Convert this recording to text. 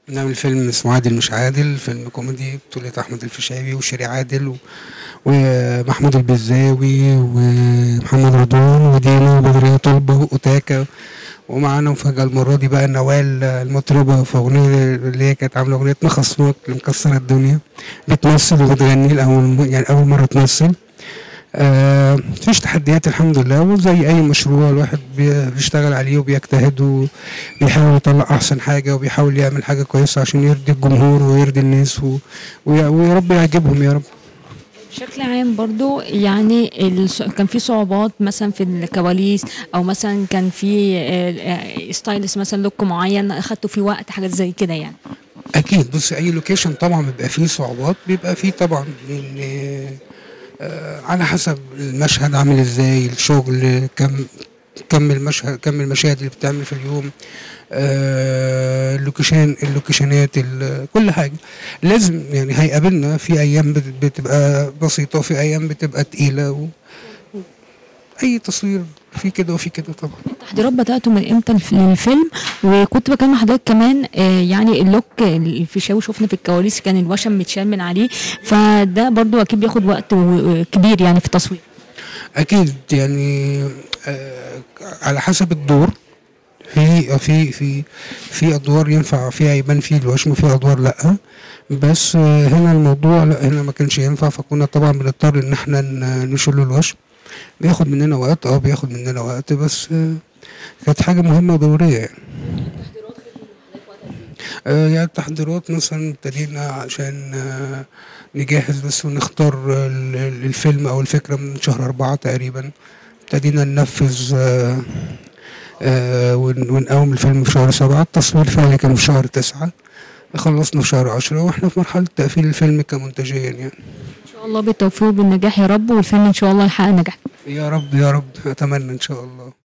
نعمل فيلم اسمه عادل مش عادل فيلم كوميدي بطولة أحمد الفيشاوي وشيري عادل و... ومحمود البزاوي ومحمد رضوان ودينا وبدرية طلبة وأوتاكا ومعانا مفاجأة المرة دي بقى نوال المطربة في أغنية اللي هي كانت عاملة أغنية مخصمك اللي مكسرة الدنيا بتمثل وبتغني لأول يعني أول مرة تمثل آه مفيش تحديات الحمد لله وزي اي مشروع الواحد بي- بيشتغل عليه وبيجتهد وبيحاول يطلع احسن حاجه وبيحاول يعمل حاجه كويسه عشان يرضي الجمهور ويرضي الناس و... ويا ويا رب يعجبهم يا رب بشكل عام برضو يعني الص- كان في صعوبات مثلا في الكواليس او مثلا كان في آه، آه، ستايلس مثلا لوك معين اخدته فيه وقت حاجات زي كده يعني اكيد بص اي لوكيشن طبعا بيبقى فيه صعوبات بيبقى فيه طبعا لان آه على حسب المشهد عامل ازاي الشغل كم كم المشهد كم المشاهد اللي بتعمل في اليوم آه اللوكيشن اللوكيشنات ال- كل حاجه لازم يعني هيقابلنا في ايام بت- بتبقى بسيطه وفي ايام بتبقى تقيله و... و- اي تصوير في كده وفي كده طبعا التحضيرات بدأته من امتى الف- للفيلم وكنت بكلم حضرتك كمان آه، يعني اللوك الفيشاوي شفنا في الكواليس كان الوشم متشال من عليه فده برضو اكيد بياخد وقت و- كبير يعني في التصوير اكيد يعني آه على حسب الدور في في في في ادوار ينفع فيها يبان فيه الوشم وفي ادوار لا بس آه هنا الموضوع لا هنا ما كانش ينفع فكنا طبعا بنضطر ان احنا ن- نشيل الوشم بياخد مننا وقت اه بياخد مننا وقت بس آه كانت حاجه مهمه وضروريه يعني آه، يعني التحضيرات مثلا ابتدينا عشان آه، نجهز بس ونختار ال- ال- الفيلم او الفكره من شهر أربعة تقريبا ابتدينا ننفذ آه، آه، ون- ونقوم الفيلم في شهر سبعة التصوير فعلي كان في شهر تسعة خلصنا في شهر عشرة واحنا في مرحلة تقفيل الفيلم كمنتجيا يعني ان شاء الله بالتوفيق وبالنجاح يا رب والفيلم ان شاء الله يحقق نجاح يا رب يا رب أتمنى إن شاء الله